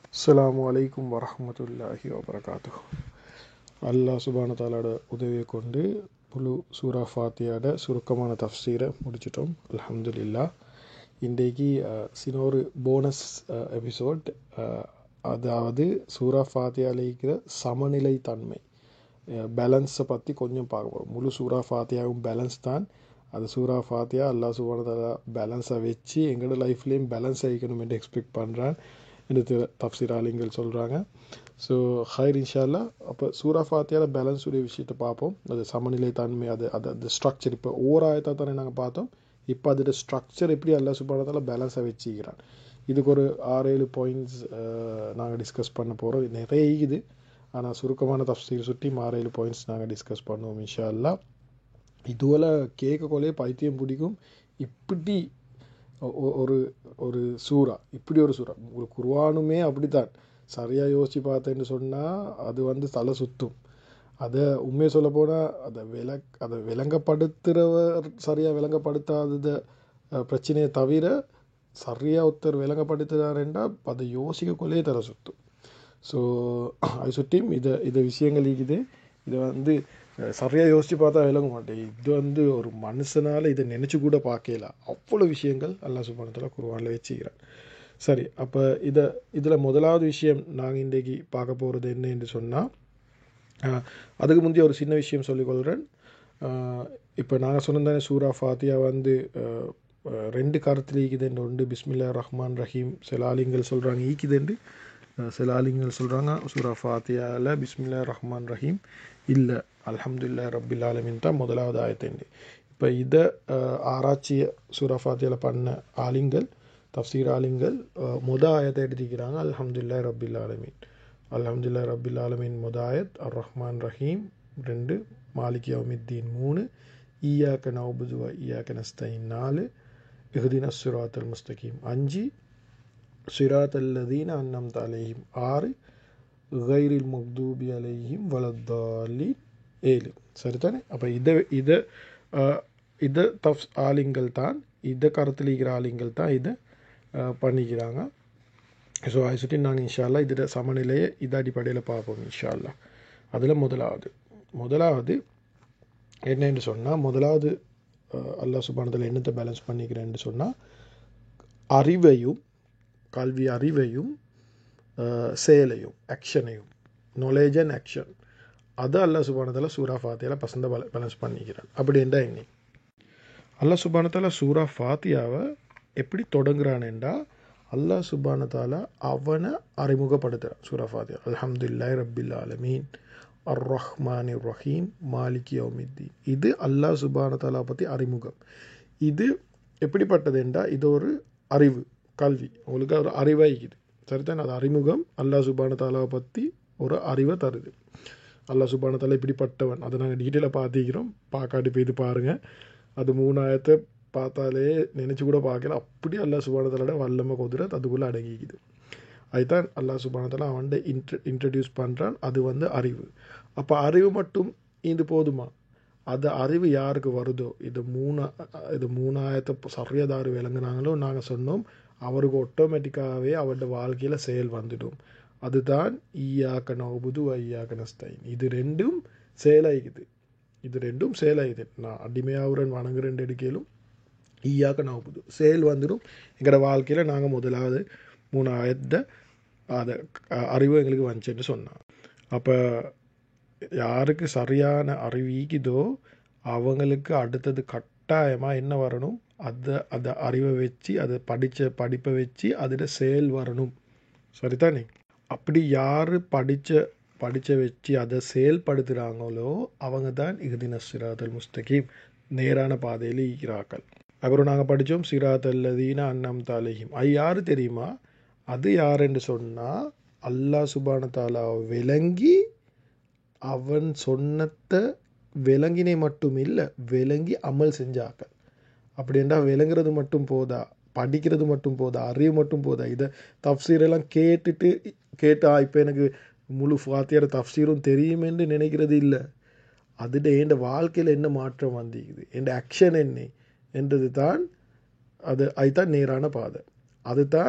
அஸ்ஸலாமு அலைக்கும் வரஹ்மத்துல்லாஹி வபரகாத்து அல்லாஹ் சுபான தாலாட உதவியை கொண்டு முழு சூரா ஃபாத்தியாட சுருக்கமான தஃப்சீரை முடிச்சிட்டோம் அல்ஹம்துலில்லா இன்றைக்கு அஹ், சின்ன ஒரு போனஸ் எபிசோட் அதாவது சூரா ஃபாத்தியாவில் இருக்கிற சமநிலை தன்மை பேலன்ஸை பற்றி கொஞ்சம் பார்க்க போகிறோம் முழு சூரா ஃபாத்தியாவும் பேலன்ஸ் தான் அது சூரா ஃபாத்தியா அல்லாஹ் சுபான தாலா பேலன்ஸை வச்சு எங்களோட லைஃப்லேயும் பேலன்ஸ் ஆகிக்கணும் என்று எக்ஸ்பெக்ட் பண்ணுறான் என்று தப்சீர் ஆலிங்கள் சொல்கிறாங்க ஸோ ஹைர் இன்ஷால்லா அப்போ சூரா ஃபாத்தியால பேலன்ஸ் உடைய விஷயத்தை பார்ப்போம் அது சமநிலை தன்மை அது அது அது ஸ்ட்ரக்சர் இப்போ ஓர் ஆயத்தா தானே நாங்கள் பார்த்தோம் இப்போ அதோட ஸ்ட்ரக்சர் எப்படி அல்லா சுபானதால பேலன்ஸாக வச்சுக்கிறான் இதுக்கு ஒரு ஆறு ஏழு பாயிண்ட்ஸ் நாங்கள் டிஸ்கஸ் பண்ண போகிறோம் நிறைய இது ஆனால் சுருக்கமான தப்சீர் சுற்றி ஆறு ஏழு பாயிண்ட்ஸ் நாங்கள் டிஸ்கஸ் பண்ணுவோம் இன்ஷா அல்லா இதுவரை கேட்கக்கொள்ளே பைத்தியம் பிடிக்கும் இப்படி ஒ- ஒ- ஒரு ஒரு சூறா இப்படி ஒரு சூறா ஒரு குர்ஆனுமே அப்படித்தான் சரியாக யோசித்து பார்த்தேன்னு சொன்னால் அது வந்து தலை சுத்தும் அதை உண்மையை சொல்ல போனால் அதை விள அதை விளங்கப்படுத்துகிறவர் சரியாக விளங்கப்படுத்தாதத அஹ், பிரச்சனையை தவிர சரியாக ஒருத்தர் விளங்கப்படுத்துகிறாருண்டா அதை யோசிக்கக்குள்ளே தலை சுத்தும் ஸோ அது சுற்றியும் இதை இதை விஷயங்கள் இருக்குது இதை வந்து அஹ், சரியா யோசித்து பார்த்தா விளங்க மாட்டேன் இது வந்து ஒரு மனுஷனால் இதை நினச்சி கூட பார்க்கல அவ்வளோ விஷயங்கள் அல்லாஹ் சுபானத்தில் குருவானில் வச்சுக்கிறான் சரி அப்போ இதை இதில் முதலாவது விஷயம் நாங்கள் இன்றைக்கு பார்க்க போகிறது என்ன என்று சொன்னால் அதுக்கு முந்தைய ஒரு சின்ன விஷயம் சொல்லிக்கொள்கிறேன் இப்போ நாங்கள் சொன்னதானே சூரா ஃபாத்தியா வந்து அஹ், அஹ், ரெண்டு கருத்தில் ஈக்குதுண்டு ஒன்று பிஸ்மில்லா ரஹ்மான் ரஹீம் சிலாலிங்கள் சொல்கிறாங்க ஈக்குதுண்டு அஹ், சிலாலிங்கள் சொல்கிறாங்க சூரா ஃபாத்தியாவில் பிஸ்மில்லா ரஹ்மான் ரஹீம் இல்லை அல்ஹம்துலில்லாஹ் ரப்பில் ஆலமின் தான் முதலாவது ஆயத்துண்டு இப்போ இதை அஹ், ஆராய்ச்சி சூரா ஃபாத்தியாவில் பண்ண ஆலிங்கள் தஃப்சீர் ஆலிங்கள் அஹ், முத ஆயத்தை எடுத்துக்கிறாங்க அல்ஹம்துலில்லாஹ் ரப்பில் ஆலமீன் அல்ஹம்துலில்லாஹ் ரப்பில் ஆலமீன் முதாயத் அர் ரஹ்மான் ரஹீம் ரெண்டு மாலிக் யௌமித்தீன் மூணு ஈயாக்க நவுபுதுவா ஈயாக்க நஸ்தைன் நாலு இஹ்தின சுராத்தல் முஸ்தகீம் அஞ்சு சிராத் அல்லதீன அன்னம் அலைஹிம் ஆறு கைரில் மக்தூபி அலைஹிம் வலத்தாலி ஏழு சரிதானே அப்போ இதை இதை அஹ், இதை தஃப் ஆலிங்கள் தான் இதை கருத்தில் இருக்கிற ஆலிங்கள் தான் இதை அஹ், பண்ணிக்கிறாங்க ஸோ அதை சுற்றி நாங்கள் இன்ஷால்லா இதோட சமநிலையை இது அடிப்படையில் பார்ப்போம் இன்ஷால்லா அதில் முதலாவது முதலாவது என்னன்னு சொன்னால் முதலாவது அஹ், அல்லாஹ் சுபானத்தில் என்னத்தை பேலன்ஸ் பண்ணிக்கிறேன்னு சொன்னால் அறிவையும் கல்வி அறிவையும் அஹ், செயலையும் ஆக்ஷனையும் நாலேஜ் அண்ட் ஆக்ஷன் அது அல்லாஹ் சுபானத்தில் சூரா ஃபாத்தியாவில் பசந்த பேலன்ஸ் பண்ணிக்கிறான் அப்படி என்ன என்ன அல்லாஹ் சுபானத்தால சூரா ஃபாத்தியாவை எப்படி தொடங்குறானேண்டா அல்லாஹ் சுபானத்தால அவனை அறிமுகப்படுத்துகிறான் சூரா ஃபாத்தியா அல்ஹம்துலில்லாஹி ரப்பில் ஆலமீன் அர் ரஹ்மான் ரஹீம் மாலிக் யௌமித்தீன் இது அல்லாஹ் சுபானத்தாலா பற்றி அறிமுகம் இது எப்படிப்பட்டதுண்டா இது ஒரு அறிவு கல்வி உங்களுக்கு ஒரு அறிவாய்க்குது சரிதான் அது அறிமுகம் அல்லாஹ் சுபான தாலாவை பற்றி ஒரு அறிவை தருது அல்லாஹ் சுபான தாலா இப்படிப்பட்டவன் அதை நாங்கள் டீட்டெயிலாக பார்த்திக்கிறோம் பார்க்காட்டி போய் இது பாருங்கள் அது மூணாயிரத்தை பார்த்தாலே நினச்சி கூட பார்க்கல அப்படி அல்லாஹ் சுபான தாலோட வல்லமை குதிரத் அதுக்குள்ளே அடங்கிக்குது அதுதான் அல்லாஹ் சுபான தாலா அவன்கிட்ட இன்ட்ர இன்ட்ரடியூஸ் பண்ணுறான் அது வந்து அறிவு அப்போ அறிவு மட்டும் இது போதுமா அது அறிவு யாருக்கு வருதோ இது மூணு இது மூணாயிரத்தை சரியாதாரு விளங்குனாங்களோ நாங்கள் சொன்னோம் அவருக்கு ஆட்டோமேட்டிக்காகவே அவருடைய வாழ்க்கையில் செயல் வந்துடும் அதுதான் ஈயாக்க நோபுது ஐயாக்க நஸ்தைன் இது ரெண்டும் செயலாகிக்குது இது ரெண்டும் செயலாகுது நான் அடிமையாவுரன் வணங்குறேன் எடுக்கையிலும் ஈயாக்க நோபுது செயல் வந்துடும் எங்களோட வாழ்க்கையில் நாங்கள் முதலாவது மூணாயிரத்தை அதை அறிவு எங்களுக்கு வந்துச்சுன்னு சொன்னான் அப்போ யாருக்கு சரியான அறிவிக்குதோ அவங்களுக்கு அடுத்தது கட்டாயமாக என்ன வரணும் அதை அதை அறிவை வச்சு அதை படித்த படிப்பை வச்சு அதில் செயல் வரணும் சரிதானே அப்படி யார் படித்த படித்த வச்சு அதை செயல்படுத்துகிறாங்களோ அவங்க தான் இகுதின சிராதல் முஸ்தகீம் நேரான பாதையில் ஈக்கிறாக்கள் அப்புறம் நாங்கள் படித்தோம் சிராத் அல்லதீன அன்னம் தாலிஹிம் அது யார் தெரியுமா அது யாருன்னு சொன்னால் அல்லாஹ் சுபான தாலாவை விளங்கி அவன் சொன்னத்தை விளங்கினை மட்டும் இல்லை விளங்கி அமல் செஞ்சாக்கள் அப்படின்றா விளங்குறது மட்டும் போதா படிக்கிறது மட்டும் போதா அறிவு மட்டும் போதா இதை தப்சீரெல்லாம் கேட்டுட்டு கேட்டா இப்போ எனக்கு முழு ஃபாத்தியார தப்சீரும் தெரியுமென்று நினைக்கிறது இல்லை அதுட என் வாழ்க்கையில் என்ன மாற்றம் வந்திக்குது என் ஆக்ஷன் என்ன என்றது தான் அது அதுதான் நேரான பாதை அதுதான்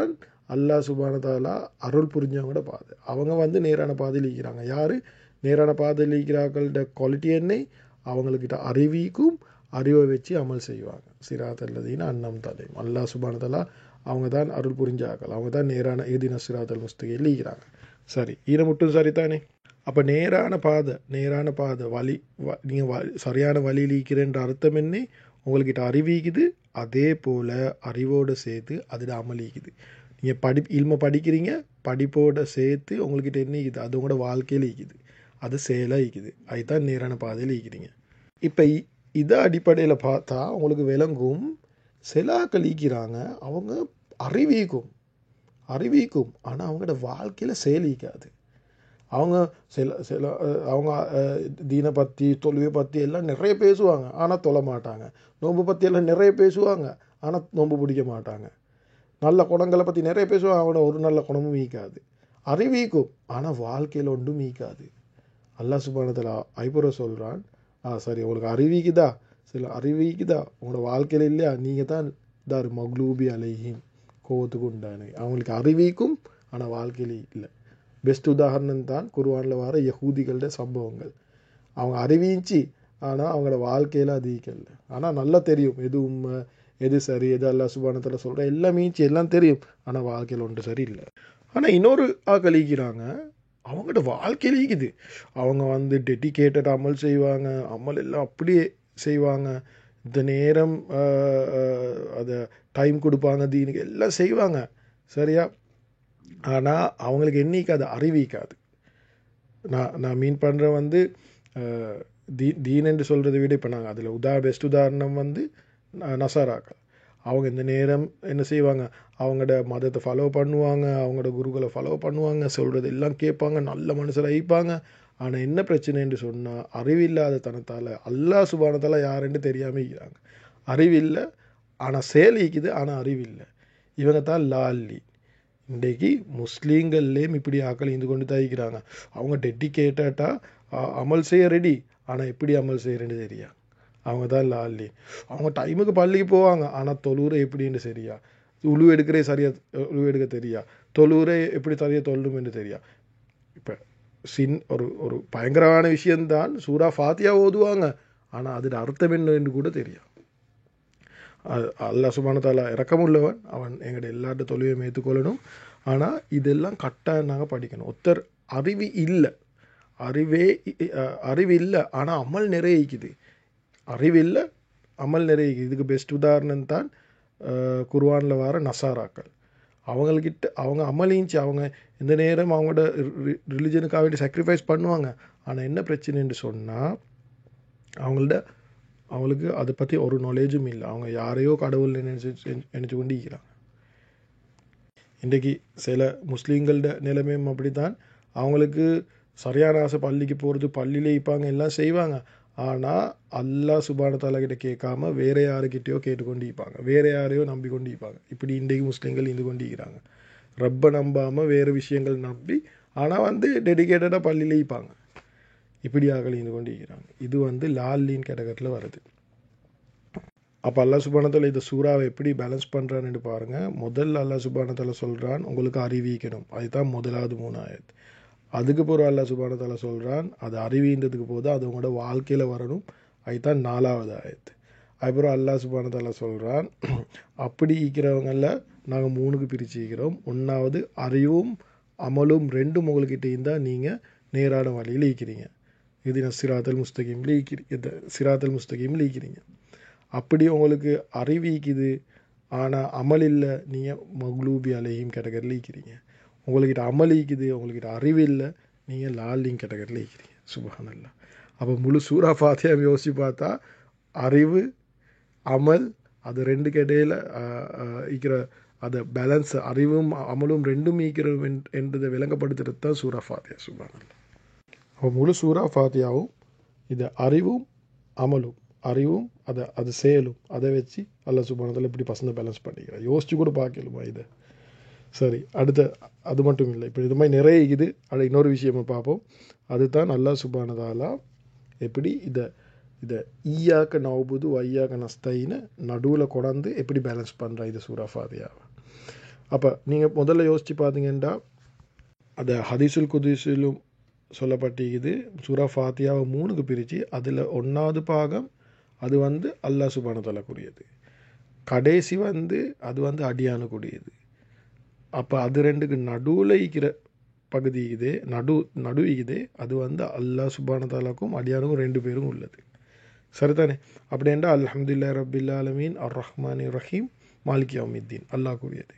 அல்லாஹ் சுபானதாலா அருள் புரிஞ்சவங்களோட பாதை அவங்க வந்து நேரான பாதையில் இருக்கிறாங்க யார் நேரான பாதையில் இருக்கிறார்கள்ட குவாலிட்டி என்ன அவங்கக்கிட்ட அறிவிக்கும் அறிவை வச்சு அமல் செய்வாங்க சிராத் அல்லதீன அன்னம் தலையும் அல்லாஹ் சுபானதாலா அவங்க தான் அருள் புரிஞ்சாக்கள் அவங்க தான் நேரான ஏதின சிராத்தல் முஸ்தகையில் இருக்கிறாங்க சரி ஈர மட்டும் சரிதானே அப்போ நேரான பாதை நேரான பாதை வழி வ நீங்கள் வ சரியான வழியில் இருக்கிறன்ற அர்த்தம் என்ன உங்கள்கிட்ட அறிவிக்குது அதே போல் அறிவோடு சேர்த்து அதில் அமலிக்குது நீங்கள் படி இல்ம படிக்கிறீங்க படிப்போட சேர்த்து உங்கள்கிட்ட என்ன இருக்குது அது உங்களோட வாழ்க்கையில் இருக்குது அது செயலாக இருக்குது அதுதான் நேரான பாதையில் இருக்கிறீங்க இப்போ இதை அடிப்படையில் பார்த்தா உங்களுக்கு விளங்கும் செலாக்கள் ஈக்கிறாங்க அவங்க அறிவிக்கும் அறிவிக்கும் ஆனால் அவங்களோட வாழ்க்கையில் செயலிக்காது அவங்க சில சில அவங்க தீனை பற்றி தொழுவை பற்றி எல்லாம் நிறைய பேசுவாங்க ஆனால் தொலை மாட்டாங்க நோன்பு பற்றி எல்லாம் நிறைய பேசுவாங்க ஆனால் நோன்பு பிடிக்க மாட்டாங்க நல்ல குணங்களை பற்றி நிறைய பேசுவாங்க அவனோட ஒரு நல்ல குணமும் மீக்காது அறிவிக்கும் ஆனால் வாழ்க்கையில் ஒன்றும் மீக்காது அல்லா சுபானத்தில் ஐபுர சொல்கிறான் ஆ சரி உங்களுக்கு அறிவிக்குதா சில அறிவிக்குதா உங்களோட வாழ்க்கையில் இல்லையா நீங்கள் தான் இதாரு மக்லூபி அலைஹிம் கோவத்துக்கு உண்டானு அவங்களுக்கு அறிவிக்கும் ஆனால் வாழ்க்கையில் இல்லை பெஸ்ட் உதாரணம் தான் குருவானில் வர யகூதிகளோட சம்பவங்கள் அவங்க அறிவிச்சு ஆனால் அவங்களோட வாழ்க்கையில் அது ஈக்கல ஆனால் நல்லா தெரியும் எது உண்மை எது சரி எது அல்லா சுபானத்தில் சொல்கிற எல்லாம் மீச்சு எல்லாம் தெரியும் ஆனால் வாழ்க்கையில் ஒன்று சரியில்லை ஆனால் இன்னொரு ஆக்கள் ஈக்கிறாங்க அவங்கள்ட்ட வாழ்க்கையில் ஈக்குது அவங்க வந்து டெடிக்கேட்டட் அமல் செய்வாங்க அமல் எல்லாம் அப்படியே செய்வாங்க இந்த நேரம் அதை டைம் கொடுப்பாங்க தீனுக்கு எல்லாம் செய்வாங்க சரியா ஆனால் அவங்களுக்கு என்னைக்கு அது அறிவிக்காது நான் நான் மீன் பண்ணுற வந்து தீ தீன் என்று சொல்கிறத விட இப்போ நாங்கள் அதில் உதா பெஸ்ட் உதாரணம் வந்து நசாராக்கள் அவங்க இந்த நேரம் என்ன செய்வாங்க அவங்களோட மதத்தை ஃபாலோ பண்ணுவாங்க அவங்களோட குருக்களை ஃபாலோ பண்ணுவாங்க சொல்கிறது எல்லாம் கேட்பாங்க நல்ல மனுஷர் அழிப்பாங்க ஆனால் என்ன பிரச்சனைன்னு சொன்னால் அறிவில்லாத தனத்தால் அல்லா சுபானத்தால் யாருன்னு தெரியாமல் இருக்கிறாங்க அறிவில்லை ஆனால் செயலிக்குது ஆனால் அறிவில்லை இவங்க தான் லால்லி இன்றைக்கு முஸ்லீம்கள்லேயும் இப்படி ஆக்கள் இருந்து கொண்டு தவிக்கிறாங்க அவங்க டெடிக்கேட்டடாக அமல் செய்ய ரெடி ஆனால் எப்படி அமல் செய்கிறேன்னு தெரியா அவங்க தான் லால்லி அவங்க டைமுக்கு பள்ளிக்கு போவாங்க ஆனால் தொழுவுரை எப்படின்னு சரியா உழு எடுக்கிறே சரியாக உழு எடுக்க தெரியா தொழுவுரை எப்படி சரியாக தொல்லணும்னு தெரியா இப்போ சின் ஒரு ஒரு பயங்கரமான விஷயந்தான் சூறா ஃபாத்தியா ஓதுவாங்க ஆனால் அதோட அர்த்தம் என்னன்னு கூட தெரியும் அல்லா சுபானத்தால இறக்கமுள்ளவன் அவன் எங்கள்ட எல்லார்ட்ட தொழிலையும் ஏற்றுக்கொள்ளணும் ஆனால் இதெல்லாம் கட்டாயம் நாங்கள் படிக்கணும் ஒருத்தர் அறிவு இல்லை அறிவே அறிவு இல்லை ஆனால் அமல் நிறைய இருக்குது அறிவு இல்லை அமல் நிறைய இதுக்கு பெஸ்ட் உதாரணம் தான் குர்வானில் வர நசாராக்கள் அவங்கக்கிட்ட அவங்க அமலிஞ்சி அவங்க இந்த நேரம் அவங்களோட ரிலிஜனுக்காக வேண்டி சாக்ரிஃபைஸ் பண்ணுவாங்க ஆனால் என்ன பிரச்சனைன்னு சொன்னால் அவங்கள்ட அவங்களுக்கு அதை பற்றி ஒரு நாலேஜும் இல்லை அவங்க யாரையோ கடவுள் நினைச்சு நினச்சி கொண்டு இருக்கிறாங்க இன்றைக்கு சில முஸ்லீம்களோட நிலைமையும் அப்படி தான் அவங்களுக்கு சரியான ஆசை பள்ளிக்கு போகிறது பள்ளியிலே இப்பாங்க எல்லாம் செய்வாங்க ஆனால் அல்லா சுபானத்தால கிட்ட கேட்காம வேற யாருக்கிட்டேயோ கேட்டுக்கொண்டு இருப்பாங்க வேற யாரையோ நம்பி கொண்டு இருப்பாங்க இப்படி இன்றைக்கு முஸ்லீம்கள் இருந்து கொண்டு இருக்கிறாங்க ரப்பை நம்பாமல் வேறு விஷயங்கள் நம்பி ஆனால் வந்து டெடிக்கேட்டடாக பள்ளியிலே இருப்பாங்க இப்படி ஆக்கள் இருந்து கொண்டு இருக்கிறாங்க இது வந்து லால்லின் கேட்டகரியில் வருது அப்போ அல்லா சுபானத்தில் இந்த சூறாவை எப்படி பேலன்ஸ் பண்ணுறான்னு பாருங்கள் முதல்ல அல்லா சுபானத்தில் சொல்கிறான் உங்களுக்கு அறிவிக்கணும் அதுதான் முதலாவது மூணாயிரத்து அதுக்கு பிறகு அல்லா சுபானத்தால சொல்கிறான் அது அறிவின்றதுக்கு போது அது உங்களோட வாழ்க்கையில் வரணும் அதுதான் நாலாவது ஆயத்து அதுக்கப்புறம் அல்லா சுபானத்தால சொல்கிறான் அப்படி ஈக்கிறவங்களில் நாங்கள் மூணுக்கு பிரித்து ஈக்கிறோம் ஒன்றாவது அறிவும் அமலும் ரெண்டும் உங்கள்கிட்ட இருந்தால் நீங்கள் நேரான வழியில் ஈக்கிறீங்க இது நான் சிராத்தல் முஸ்தகீமில் ஈக்கிறி இந்த சிராத்தல் முஸ்தகீமில் ஈக்கிறீங்க அப்படி உங்களுக்கு அறிவிக்குது ஆனால் அமல் இல்லை நீங்கள் மக்லூபி அலையும் கேட்டகரியில் ஈக்கிறீங்க உங்கள்கிட்ட அமல் ஈக்குது உங்கள்கிட்ட அறிவு இல்லை நீங்கள் லாலிங் கேட்டகரியில் ஈக்கிறீங்க சுபஹானல்லா அப்போ முழு சூறா ஃபாத்தியாவை யோசித்து பார்த்தா அறிவு அமல் அது ரெண்டுக்கு இடையில் ஈக்கிற அதை பேலன்ஸ் அறிவும் அமலும் ரெண்டும் ஈக்கிறோம் என்றதை விளங்கப்படுத்துறது தான் சூறா ஃபாத்தியா சுபஹானல்லா அப்போ முழு சூறா ஃபாத்தியாவும் இது அறிவும் அமலும் அறிவும் அதை அது செயலும் அதை வச்சு அல்ல சுபானத்தில் இப்படி பசங்க பேலன்ஸ் பண்ணிக்கிறேன் யோசிச்சு கூட பார்க்கலுமா இதை சரி அடுத்த அது மட்டும் இல்லை இப்போ இது மாதிரி நிறைய இது அது இன்னொரு விஷயமா பார்ப்போம் அதுதான் அல்லா சுபானதாலா எப்படி இதை இதை ஈயாக்க நவுபுது வையாக்க நஸ்தைன்னு நடுவில் கொண்டாந்து எப்படி பேலன்ஸ் பண்ணுறா இது சூறாஃபாதியாவை அப்போ நீங்கள் முதல்ல யோசித்து பார்த்தீங்கன்னா அந்த ஹதீசுல் குதீஸிலும் சொல்லப்பட்டிருக்குது சூரா ஃபாத்தியாவை மூணுக்கு பிரித்து அதில் ஒன்றாவது பாகம் அது வந்து அல்லாஹ் சுபானத்தலக்குரியது கடைசி வந்து அது வந்து அடியானுக்குரியது அப்போ அது ரெண்டுக்கு நடுவில் இருக்கிற பகுதி இதே நடு நடு இதே அது வந்து அல்லாஹ் சுபானத்தாலாக்கும் அடியானுக்கும் ரெண்டு பேரும் உள்ளது சரிதானே அப்படின்டா அல்ஹம்துல்லா ரபில் ஆலமீன் அர் ரஹ்மான் ரஹீம் மாலிக் யவுமித்தீன் அல்லாஹ் கூறியது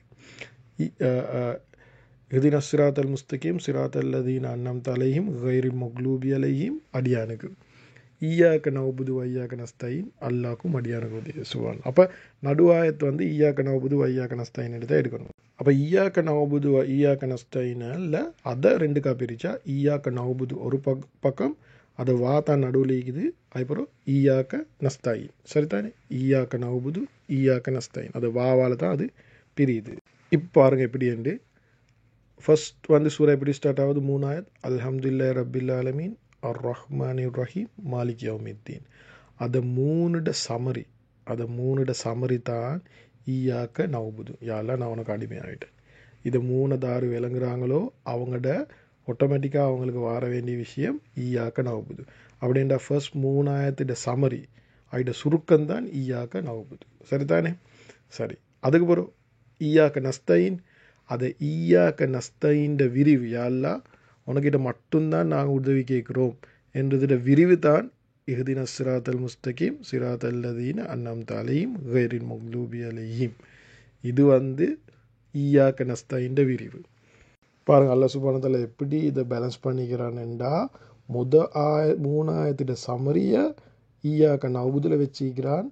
இதின சிராத் அல் முஸ்தகீம் சிராத் அல்லதீன் அன்னம் தலையும் கைரில் மொக்லூபி அலையும் அடியானுக்கு ஈயாக்க நவபுது ஐயாக்க நஸ்தைன் அல்லாக்கும் அடியானுக்கு உதவி சுவான் அப்போ நடுவாயத்து வந்து ஈயாக்க நவபுது ஐயாக்க நஸ்தைன் தான் எடுக்கணும் அப்போ ஈயாக்க நவபுது ஈயாக்க நஸ்தைனில் அதை ரெண்டுக்கா பிரித்தா ஈயாக்க நவபுது ஒரு பக் பக்கம் அது வா தான் நடுவில் இருக்குது அதுக்கப்புறம் ஈயாக்க நஸ்தாயின் சரிதானே ஈயாக்க நவபுது ஈயாக்க நஸ்தாயின் அது வாவால் தான் அது பிரியுது இப்போ பாருங்கள் எப்படி என்று ஃபர்ஸ்ட் வந்து சூரா எப்படி ஸ்டார்ட் ஆகுது மூணாயத் அல்ஹம்துல்லா ரபில் ஆலமீன் அர் ரஹ்மான் ரஹீம் மாலிக் யவுமித்தீன் அதை மூணுட சமரி அதை மூணுட சமரி தான் ஈயாக்க நவபுது யாரெல்லாம் நான் உனக்கு அடிமையாகிட்டேன் இதை மூணு தாறு விளங்குறாங்களோ அவங்களோட ஆட்டோமேட்டிக்காக அவங்களுக்கு வர வேண்டிய விஷயம் ஈயாக்க நவபுது அப்படின்ற ஃபர்ஸ்ட் மூணாயிரத்திட சமரி அதோட சுருக்கம் தான் ஈயாக்க நவபுது சரிதானே சரி அதுக்கு பிறகு ஈயாக்க நஸ்தைன் அதை ஈயாக்க நஸ்தைன்ற விரிவு யாரெல்லாம் உனக்கிட்ட மட்டும்தான் நாங்கள் உதவி கேட்குறோம் என்றதிட விரிவு தான் இஹ்தின சிராத் அல் முஸ்தகீம் சிராத் அல்லதீன அன்னம் தலையும் கைரின் மொக்லூபி அலையும் இது வந்து ஈயாக்க நஸ்தைன்ற விரிவு பாருங்கள் அல்ல சுபானத்தில் எப்படி இதை பேலன்ஸ் பண்ணிக்கிறான்டா முத ஆய மூணாயிரத்திட சமரிய ஈயாக்க நவுதில் வச்சுக்கிறான்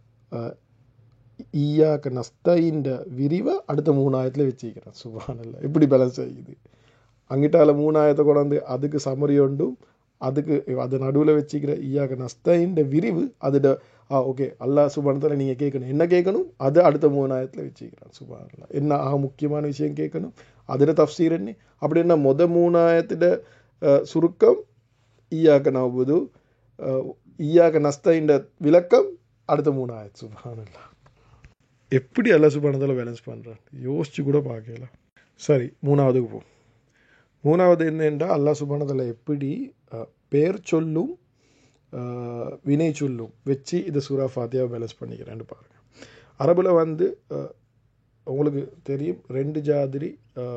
ஈயாக்க நஸ்தைன்ற விரிவை அடுத்த மூணாயிரத்தில் வச்சுக்கிறான் சுபானில் எப்படி பேலன்ஸ் ஆகிக்குது அங்கிட்டால மூணாயிரத்தை கொண்டாந்து அதுக்கு சமரி ஒன்றும் அதுக்கு அது நடுவில் வச்சுக்கிற ஈயாக நஸ்தைன்ற விரிவு அதோட ஆ ஓகே அல்லா சுபானத்தில் நீங்கள் கேட்கணும் என்ன கேட்கணும் அது அடுத்த மூணாயிரத்தில் வச்சுக்கிறான் சுபானில் என்ன ஆக முக்கியமான விஷயம் கேட்கணும் அதில் தஃசீர் என்ன அப்படின்னா மொத மூணாயிரத்திட சுருக்கம் ஈயாக நவுது ஈயாக நஸ்தைன்ற விளக்கம் அடுத்த மூணாயிரத்து சுபானல்லா எப்படி அல்ல சுபானத்தில் பேலன்ஸ் பண்ணுறான் யோசிச்சு கூட பார்க்கல சரி மூணாவதுக்கு போ மூணாவது என்னென்றா அல்லா சுபானத்தில் எப்படி பேர் சொல்லும் வினை சொல்லும் வச்சு இதை சூரா ஃபாத்தியாவை பேலன்ஸ் பண்ணிக்கிறேன்னு பாருங்கள் அரபில் வந்து உங்களுக்கு தெரியும் ரெண்டு ஜாதிரி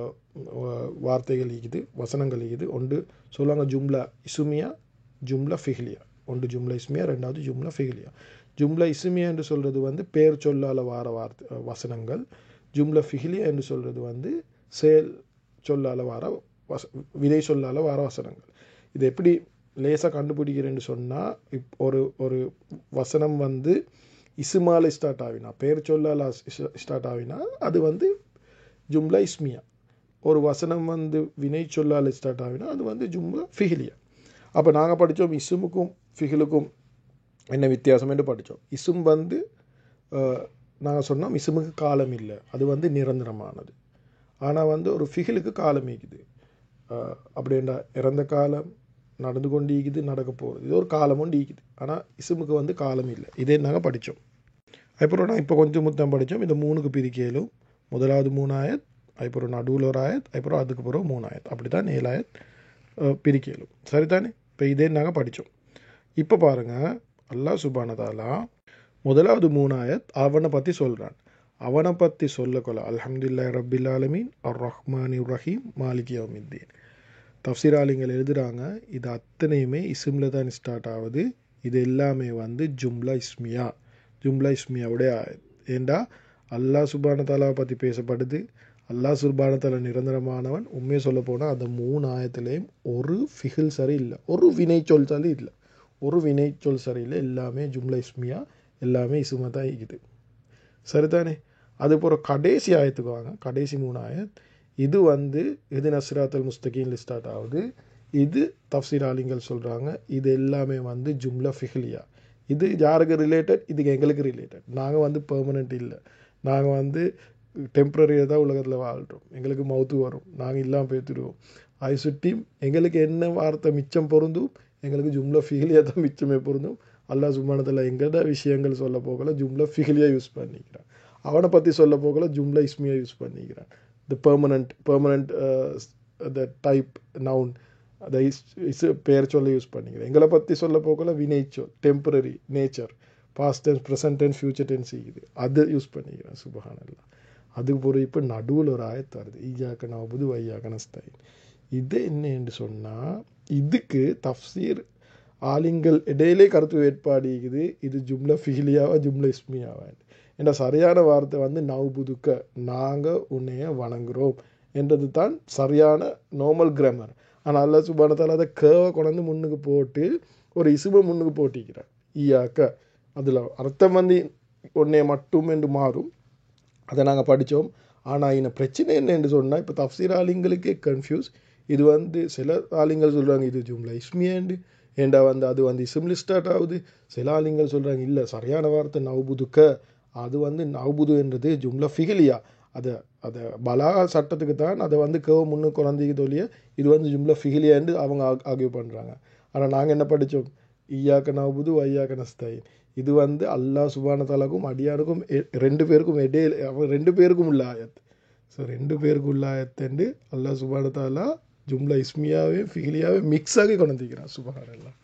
வார்த்தைகள் இருக்குது வசனங்கள் இருக்குது ஒன்று சொல்லுவாங்க ஜும்லா இசுமியா ஜும்லா ஃபிஹ்லியா ஒன்று ஜும்லா இஸ்மியா ரெண்டாவது ஜும்லா ஃபிஹ்லியா ஜும்லா இசுமியா என்று சொல்கிறது வந்து பேர் சொல்லால் வார வார்த்தை வசனங்கள் ஜும்லா ஃபிஹ்லியா என்று சொல்கிறது வந்து செயல் சொல்லால் வார வச விதை சொல்லால் வார வசனங்கள் இது எப்படி லேசாக கண்டுபிடிக்கிறேன்னு சொன்னால் இப் ஒரு ஒரு வசனம் வந்து இசுமால ஸ்டார்ட் ஆகினா பேர் சொல்லால் ஸ்டார்ட் ஆகினா அது வந்து ஜும்லா இஸ்மியா ஒரு வசனம் வந்து வினை சொல்லால் ஸ்டார்ட் ஆகினா அது வந்து ஜும்லா ஃபிஹிலியா அப்போ நாங்கள் படித்தோம் இசுமுக்கும் ஃபிஹிலுக்கும் என்ன வித்தியாசம் என்று படித்தோம் இசும் வந்து நாங்கள் சொன்னோம் இசுமுக்கு காலம் இல்லை அது வந்து நிரந்தரமானது ஆனால் வந்து ஒரு ஃபிகிலுக்கு காலம் இருக்குது அப்படின்றா இறந்த காலம் நடந்து கொண்டு ஈக்குது நடக்க போகுது இது ஒரு காலமும் ஈக்குது ஆனால் இசுமுக்கு வந்து காலம் இல்லை இதே நாங்கள் படித்தோம் அப்புறம் நான் இப்போ கொஞ்சம் முத்தம் படித்தோம் இந்த மூணுக்கு பிரிக்கையிலும் முதலாவது மூணாயத் அப்புறம் நடுவில் ஒரு ஆயத் அப்புறம் அதுக்கு பிறகு மூணாயத் அப்படி தான் ஏழாயத் பிரிக்கையிலும் சரிதானே இப்போ இதே நாங்கள் படித்தோம் இப்போ பாருங்கள் அல்லாஹ் சுபானதாலா முதலாவது மூணாயத் அவனை பற்றி சொல்கிறான் அவனை பற்றி சொல்லக்கொள்ள அல்ஹம்துல்லா ரபில் ஆலமீன் அர் ரஹ்மான் ரஹீம் மாலிக் யவுமித்தீன் தப்சீராலிங்கள் எழுதுகிறாங்க இது அத்தனையுமே இஸ்மில் தான் ஸ்டார்ட் ஆகுது இது எல்லாமே வந்து ஜும்லா இஸ்மியா ஜும்லா இஸ்மியாவுடைய ஏண்டா அல்லாஹ் சுபான தாலாவை பற்றி பேசப்படுது அல்லாஹ் சுபான தாலா நிரந்தரமானவன் உண்மையை சொல்ல போனால் அந்த மூணு ஆயத்துலேயும் ஒரு ஃபிகில் சரி இல்லை ஒரு வினை சொல் சரி இல்லை ஒரு வினை சொல் சரியில்லை எல்லாமே ஜும்லா இஸ்மியா எல்லாமே இசுமா தான் இருக்குது சரிதானே அது போகிற கடைசி ஆயத்துக்கு வாங்க கடைசி மூணு ஆயத் இது வந்து இது நஸ்ராத்தல் முஸ்தகீன் ஸ்டார்ட் ஆகுது இது தப்சீர் ஆலிங்கள் சொல்கிறாங்க இது எல்லாமே வந்து ஜும்லா ஃபிஹ்லியா இது யாருக்கு ரிலேட்டட் இதுக்கு எங்களுக்கு ரிலேட்டட் நாங்கள் வந்து பெர்மனெண்ட் இல்லை நாங்கள் வந்து டெம்ப்ரரியாக தான் உலகத்தில் வாழ்கிறோம் எங்களுக்கு மவுத்து வரும் நாங்கள் இல்லாமல் பேத்துடுவோம் அது சுட்டி எங்களுக்கு என்ன வார்த்தை மிச்சம் பொருந்தும் எங்களுக்கு ஜும்லா ஃபிஹ்லியாக தான் மிச்சமே பொருந்தும் அல்லா சுமானத்தில் எங்கள்ட விஷயங்கள் சொல்ல போகல ஜும்லா ஃபிஹ்லியாக யூஸ் பண்ணிக்கிறேன் அவனை பற்றி சொல்ல போகல ஜும்லா இஸ்மியா யூஸ் பண்ணிக்கிறான் the permanent permanent the type noun அதை இஸ் இஸ் பேர் சொல்ல யூஸ் பண்ணிக்கிறேன் எங்களை பற்றி சொல்ல போகல வினைச்சொல் temporary nature past tense present tense future tense இது அதை யூஸ் பண்ணிக்கிறேன் சுபஹானல்லா அதுக்கு பிறகு இப்போ நடுவில் ஒரு ஆயத்து வருது ஈயாக்க நவபுது வையாக்க நஸ்தாயின் இது என்னன்னு சொன்னால் இதுக்கு தஃப்சீர் ஆலிங்கள் இடையிலே கருத்து வேட்பாடு இருக்குது இது ஜும்லா ஃபிஹிலியாவா ஜும்லா இஸ்மியாவா என்ற சரியான வார்த்தை வந்து நவ்புதுக்க நாங்கள் உன்னைய வணங்குறோம் என்றது தான் சரியான நார்மல் கிராமர் ஆனால் அல்ல சுபானத்தால் அதை கேவை கொண்டாந்து முன்னுக்கு போட்டு ஒரு இசுபை முன்னுக்கு போட்டிக்கிறார் ஈயாக்க அதில் அர்த்தம் வந்து உன்னைய மட்டும் என்று மாறும் அதை நாங்கள் படித்தோம் ஆனால் இந்த பிரச்சனை என்னன்னு சொன்னால் இப்போ தஃப்சீர் ஆலிங்களுக்கே கன்ஃபியூஸ் இது வந்து சில ஆலிங்கள் சொல்கிறாங்க இது ஜும்லா இஸ்மியாண்டு ஏண்டா வந்து அது வந்து இஸ்மில் ஸ்டார்ட் ஆகுது சில ஆலிங்கள் சொல்கிறாங்க இல்லை சரியான வார்த்தை நவ்புதுக்க அது வந்து நவ்புது என்றது ஜும்லா ஃபிகிலியா அதை அதை பலா சட்டத்துக்கு தான் அதை வந்து கேவ முன்னு குழந்தைக்கு தொழிய இது வந்து ஜும்லா ஃபிகிலியான்னு அவங்க ஆகிய பண்ணுறாங்க ஆனால் நாங்கள் என்ன படித்தோம் ஈயாக்க நவ்புது ஐயாக்க நஸ்தாயின் இது வந்து அல்லாஹ் சுபான தாலாக்கும் அடியாருக்கும் ரெண்டு பேருக்கும் இடையில அவன் ரெண்டு பேருக்கும் உள்ள ஆயத் ஸோ ரெண்டு பேருக்கும் உள்ள ஆயத்துண்டு அல்லாஹ் சுபான தாலா ஜும்லா இஸ்மியாவே ஃபிகிலியாவே மிக்ஸ் ஆகி கொண்டிருக்கிறான் சுபஹானல்லா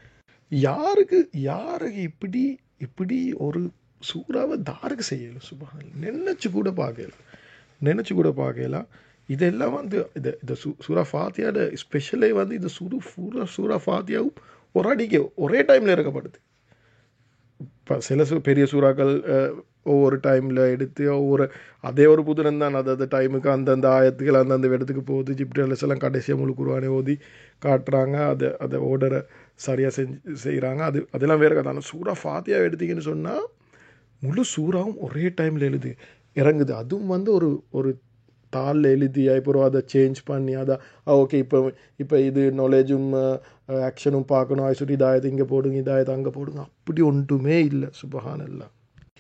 யாருக்கு யாருக்கு இப்படி இப்படி ஒரு சூறாவை தாருக்கு செய்யலாம் சுபஹானல் நினச்சி கூட பார்க்கல நினச்சி கூட பார்க்கலாம் இதெல்லாம் வந்து இந்த இந்த சூ சூரா ஃபாத்தியாவோட ஸ்பெஷலே வந்து இந்த சுரு சூரா சூரா ஃபாத்தியாவும் ஒரு அடிக்க ஒரே டைமில் இறக்கப்படுது இப்போ சில சு பெரிய சூறாக்கள் ஒவ்வொரு டைமில் எடுத்து ஒவ்வொரு அதே ஒரு புதுனம் தான் அது அந்த டைமுக்கு அந்தந்த ஆயத்துக்கள் அந்தந்த இடத்துக்கு போகுது ஜிப்டல்ஸ் எல்லாம் கடைசியாக முழு குருவானே ஓதி காட்டுறாங்க அதை அதை ஓர்டரை சரியாக செஞ்சு செய்கிறாங்க அது அதெல்லாம் வேறு கதை ஆனால் சூறா ஃபாத்தியா எடுத்தீங்கன்னு சொன்னால் முழு சூறாவும் ஒரே டைமில் எழுது இறங்குது அதுவும் வந்து ஒரு ஒரு தாளில் எழுதி அப்புறம் அதை சேஞ்ச் பண்ணி அதை ஓகே இப்போ இப்போ இது நாலேஜும் ஆக்ஷனும் பார்க்கணும் அது சொல்லி இதாயத்தை இங்கே போடுங்க இதாயத்தை அங்கே போடுங்க அப்படி ஒன்றுமே இல்லை சுபஹான் எல்லாம்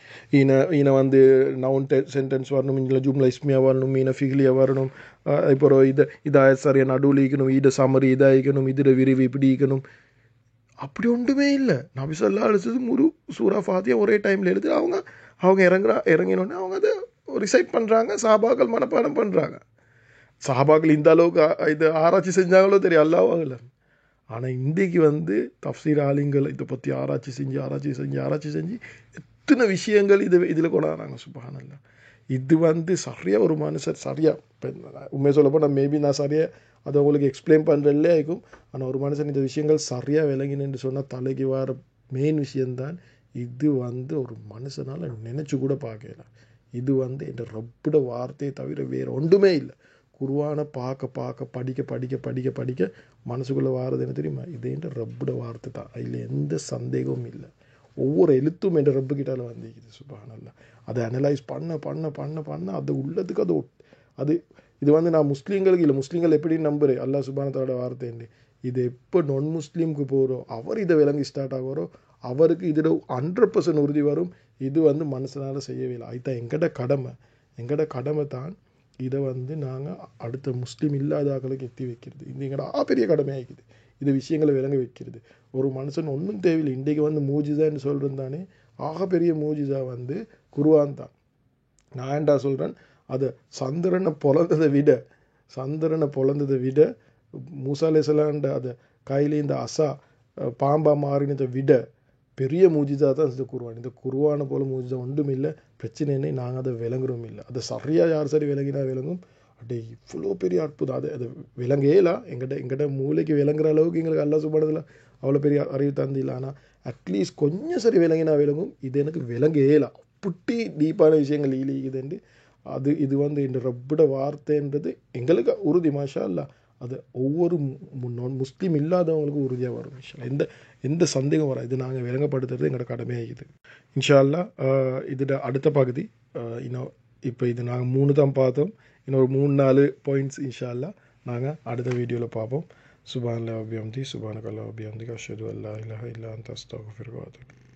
ஈன ஈன வந்து நவுன் டெ சென்டென்ஸ் வரணும் இல்லை ஜும்லா இஸ்மியா வரணும் ஈன ஃபிகிலியா வரணும் அப்புறம் இதை இதாய சரியாக நடுவில் ஈக்கணும் ஈட சமரி இதாயிக்கணும் இதில் விரிவு இப்படி ஈக்கணும் அப்படி ஒன்றுமே இல்லை நபிசல்லா அழிச்சது முழு சூரா ஃபாத்தியா ஒரே டைமில் எழுதி அவங்க அவங்க இறங்குறா இறங்கினோடனே அவங்க அதை ரிசைட் பண்ணுறாங்க சாபாக்கள் மனப்பாடம் பண்ணுறாங்க சாபாக்கள் இந்த அளவுக்கு இது ஆராய்ச்சி செஞ்சாங்களோ தெரியும் அல்லாவாகல ஆனால் இன்றைக்கு வந்து தஃப்சீர் ஆலிங்கள் இதை பற்றி ஆராய்ச்சி செஞ்சு ஆராய்ச்சி செஞ்சு ஆராய்ச்சி செஞ்சு எத்தனை விஷயங்கள் இது இதில் கொண்டாடுறாங்க சுபானல்ல இது வந்து சரியாக ஒரு மனுஷர் சரியாக இப்போ உண்மையை சொல்ல போனால் மேபி நான் சரியாக அதை உங்களுக்கு எக்ஸ்பிளைன் பண்ணுறதுலே ஆகும் ஆனால் ஒரு மனுஷன் இந்த விஷயங்கள் சரியாக விளங்கினு சொன்னால் தலைக்கு வர மெயின் விஷயந்தான் இது வந்து ஒரு மனுஷனால் நினச்சி கூட பார்க்கல இது வந்து என் ரப்பிட வார்த்தையை தவிர வேறு ஒன்றுமே இல்லை குருவான பார்க்க பார்க்க படிக்க படிக்க படிக்க படிக்க மனசுக்குள்ளே வாரது என்ன தெரியுமா இது என் ரப்பிட வார்த்தை தான் அதில் எந்த சந்தேகமும் இல்லை ஒவ்வொரு எழுத்தும் என் ரப்பு கிட்டால வந்திருக்குது சுபானல்ல அதை அனலைஸ் பண்ண பண்ண பண்ண பண்ண அது உள்ளதுக்கு அது அது இது வந்து நான் முஸ்லீம்களுக்கு இல்லை முஸ்லீம்கள் எப்படி நம்புறேன் அல்லா சுபானத்தோட வார்த்தை இது எப்போ நான் முஸ்லீமுக்கு போகிறோம் அவர் இதை விளங்கி ஸ்டார்ட் ஆகிறோ அவருக்கு இதில் ஹண்ட்ரட் பர்சன்ட் உறுதி வரும் இது வந்து மனசனால் செய்யவே இல்லை அதுதான் எங்கட கடமை எங்கட கடமை தான் இதை வந்து நாங்கள் அடுத்த முஸ்லீம் இல்லாத ஆக்களுக்கு எத்தி வைக்கிறது இது எங்கட ஆ பெரிய கடமையாகிக்குது இது விஷயங்களை விளங்க வைக்கிறது ஒரு மனுஷன் ஒன்றும் தேவையில்லை இன்றைக்கு வந்து மூஜிதான்னு சொல்கிறது தானே ஆக பெரிய மூஜிதா வந்து குருவான் தான் நான் ஏன்டா சொல்கிறேன் அதை சந்திரனை பொழந்ததை விட சந்திரனை பொழந்ததை விட மூசாலேசலாண்ட அதை கையில் இந்த அசா பாம்பா மாறினதை விட பெரிய மூஜிதா தான் இந்த குருவான் இந்த குருவான போல மூஜிதா ஒன்றும் இல்லை பிரச்சனை என்ன நாங்கள் அதை விளங்குறோம் இல்லை அதை சரியாக யார் சரி விளங்கினா விளங்கும் அடே இவ்வளோ பெரிய அற்புதம் அதை அதை விளங்கேலாம் எங்கிட்ட எங்கிட்ட மூளைக்கு விளங்குற அளவுக்கு எங்களுக்கு அல்லா சுபானதில் அவ்வளோ பெரிய அறிவு தந்தில்லை ஆனால் அட்லீஸ்ட் கொஞ்சம் சரி விளங்கினா விளங்கும் இது எனக்கு விளங்கேலாம் புட்டி டீப்பான விஷயங்கள் ஈலிக்குதுண்டு அது இது வந்து இந்த ரப்பிட வார்த்தைன்றது எங்களுக்கு உறுதி மாஷா இல்லை அது ஒவ்வொரு முஸ்லீம் இல்லாதவங்களுக்கும் உறுதியாக வரும் இன்ஷா எந்த எந்த சந்தேகம் வராது இது நாங்கள் விளங்கப்படுத்துறது எங்களோட கடமையாகிது இன்ஷா அல்லா இதோட அடுத்த பகுதி இன்னும் இப்போ இது நாங்கள் மூணு தான் பார்த்தோம் இன்னொரு மூணு நாலு பாயிண்ட்ஸ் இன்ஷா அல்லா நாங்கள் அடுத்த வீடியோவில் பார்ப்போம் சுபான் அபியம்தி சுபானக் அல்லா அபியம்தி அஷது அல்லா இல்லா இல்லா அந்த அஸ்தாஃபிர்வாது